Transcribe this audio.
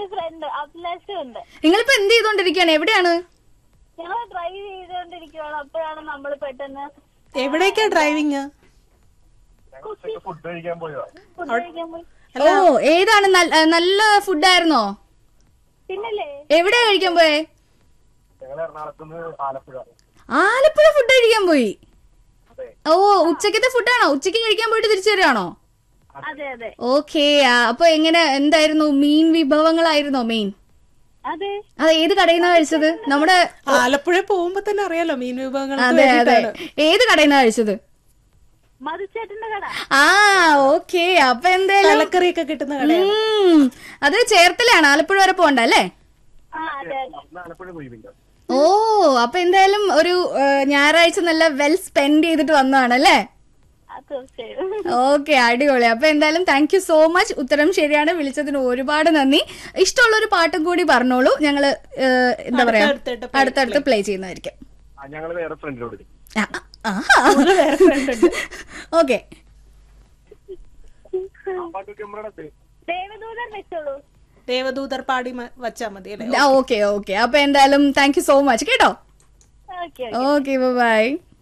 എന്റെ ഫ്രണ്ട് അഭിലാഷും ഉണ്ട് നിങ്ങളിപ്പോ എന്ത് ചെയ്തോണ്ടിരിക്കുകയാണ് എവിടെയാണ് ഞങ്ങൾ ഡ്രൈവ് ചെയ്തുകൊണ്ടിരിക്കുകയാണ് അപ്പോഴാണ് നമ്മൾ പെട്ടെന്ന് എവിടേക്കാ ഡ്രൈവിങ് ഫുഡ് കഴിക്കാൻ പോയതാ ഫുഡ് കഴിക്കാൻ പോയി ഓ ഏതാണ് നല്ല നല്ല ഫുഡായിരുന്നോ പിന്നല്ലേ എവിടെയാ കഴിക്കാൻ പോയേ ഞങ്ങൾ എറണാകുളത്തുനിന്ന് ആലപ്പുഴ ആലപ്പുഴ ഫുഡ് കഴിക്കാൻ പോയി അതെ ഓ ഉച്ചക്കത്തെ ഫുഡാണോ ഉച്ചക്ക് കഴിക്കാൻ പോയിട്ട് തിരിച്ചു വരികയാണോ അതെ അതെ ഓക്കെ അപ്പൊ എങ്ങനെ എന്തായിരുന്നു മീൻ വിഭവങ്ങളായിരുന്നോ മെയിൻ അതെ അത് ഏത് കടയിൽ നിന്നാ കഴിച്ചത് നമ്മുടെ ആലപ്പുഴ പോകുമ്പോ തന്നെ അറിയാലോ മീൻ വിഭവങ്ങൾ അതെ അതെ ഏത് കടയിൽ നിന്നാ കഴിച്ചത് മധുച്ചേട്ടന്റെ കട ആ ഓക്കെ അപ്പൊ എന്തായാലും തലക്കറിയൊക്കെ കിട്ടുന്ന കട ഉം, അത് ചേർത്തലാണ് ആലപ്പുഴ വരെ പോണ്ട അല്ലേ ആ അതെ അതെ അന്ന് ആലപ്പുഴ പോയി പിന്നെ ഓ അപ്പൊ എന്തായാലും ഒരു ഏ, ഞായറാഴ്ച നല്ല വെൽ സ്പെൻഡ് ചെയ്തിട്ട് വന്നതാണ് അല്ലേ ആ തീർച്ചയായും ഓക്കെ അടിപൊളി അപ്പൊ എന്തായാലും താങ്ക് യു സോ മച്ച് ഉത്തരം ശരിയാണ് വിളിച്ചതിന് ഒരുപാട് നന്ദി ഇഷ്ടമുള്ള ഒരു പാട്ടും കൂടി പറഞ്ഞോളൂ ഞങ്ങള് ഏ, എന്താ പറയാ അടുത്തടുത്തായിട്ട് play- അടുത്തടുത്ത് പ്ലേ ചെയ്യുന്നതായിരിക്കും ആ ഞങ്ങൾ വേറെ ഫ്രണ്ടിനോട് ഓക്കെ പാട്ടൊക്കെ നമ്മുടെ ദേവദൂതൻ വെച്ചോളൂ ദേവദൂതർ പാടി മ- വച്ചാ മതി അല്ലേ ഓക്കെ ഓക്കെ അപ്പൊ എന്തായാലും താങ്ക് യു സോ മച്ച് കേട്ടോ ഓക്കെ ഓക്കെ ബൈ